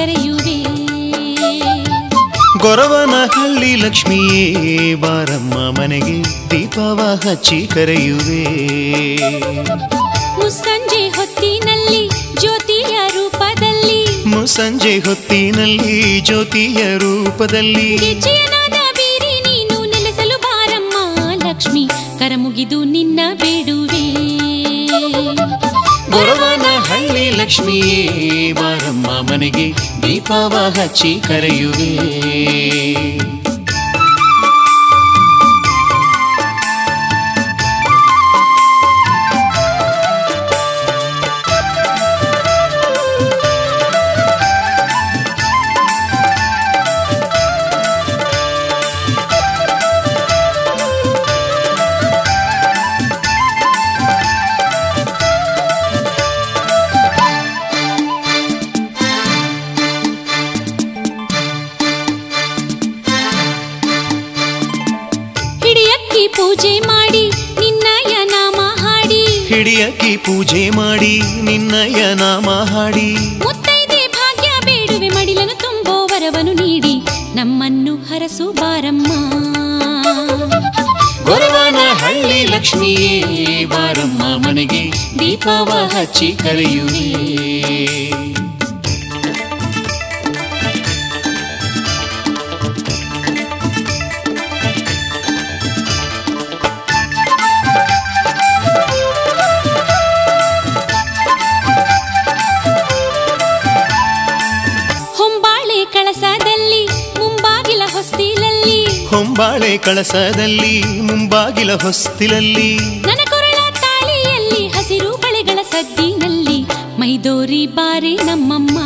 ಕರೆಯುವೆ ಗೊರವನ ಹಳ್ಳಿ ಲಕ್ಷ್ಮಿಯೇ ಬಾರಮ್ಮ ಮನೆಗೆ ದೀಪವ ಹಚ್ಚಿ ಕರೆಯುವೆ ಮುಸ್ಸಂಜೆ ಹೊತ್ತಿನಲ್ಲಿ ಜ್ಯೋತಿಯ ರೂಪದಲ್ಲಿ ಮುಸ್ಸಂಜೆ ಹೊತ್ತಿನಲ್ಲಿ ಜ್ಯೋತಿಯ ರೂಪದಲ್ಲಿ ಗೆಜ್ಜೆಯನಾದ ಬೀರಿ ನೀನು ನೆಲೆಸಲು ಬಾರಮ್ಮ ಲಕ್ಷ್ಮಿ ಕರಮುಗಿದು ನಿನ್ನ ಬೇಡುವೆ ಗೊರವನ ಹಳ್ಳಿ ಲಕ್ಷ್ಮಿಯೇ ಬಾರಮ್ಮ ಮನೆಗೆ ದೀಪವ ಹಚ್ಚಿ ಕರೆಯುವೆ ಹಿಡಿಯಕ್ಕಿ ಪೂಜೆ ಮಾಡಿ ನಿನ್ನಯ ನಾಮ ಹಾಡಿ ಹಿಡಿಯಕ್ಕಿ ಪೂಜೆ ಮಾಡಿ ನಿನ್ನಯ ನಾಮ ಹಾಡಿ ಮುತ್ತೈದೆ ಭಾಗ್ಯ ಬೇಡುವೆ ಮಡಿಲನು ತುಂಬೋ ವರವನು ನೀಡಿ ನಮ್ಮನ್ನು ಹರಸು ಬಾರಮ್ಮ ಗೊರವನ ಹಳ್ಳಿ ಲಕ್ಷ್ಮಿಯೇ ಬಾರಮ್ಮ ಮನೆಗೆ ದೀಪವ ಹಚ್ಚಿ ಕರೆಯುವೆ ಹೊಂಬಾಳೆ ಕಳಸದಲ್ಲಿ ಮುಂಬಾಗಿಲ ಹೊಸ್ತಿಲಲ್ಲಿ ಹೊಂಬಾಳೆ ಕಳಸದಲ್ಲಿ ಮುಂಬಾಗಿಲ ಹೊಸ್ತಿಲಲ್ಲಿ ನನ್ನ ಕೊರಳ ತಾಳಿಯಲ್ಲಿ ಹಸಿರು ಬಳೆಗಳ ಸದ್ದಿನಲ್ಲಿ ಮೈದೋರಿ ಬಾರೆ ನಮ್ಮಮ್ಮ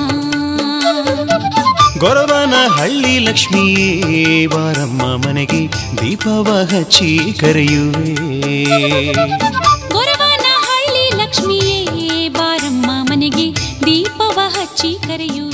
ಗೊರವನ ಹಳ್ಳಿ ಲಕ್ಷ್ಮಿಯೇ ಬಾರಮ್ಮ ಮನೆಗೆ ದೀಪವ ಹಚ್ಚಿ ಕರೆಯುವೆ ಗೊರವನ ಹಳ್ಳಿ ಲಕ್ಷ್ಮಿಯೇ ಬಾರಮ್ಮ ಮನೆಗೆ ದೀಪವ ಹಚ್ಚಿ ಕರೆಯು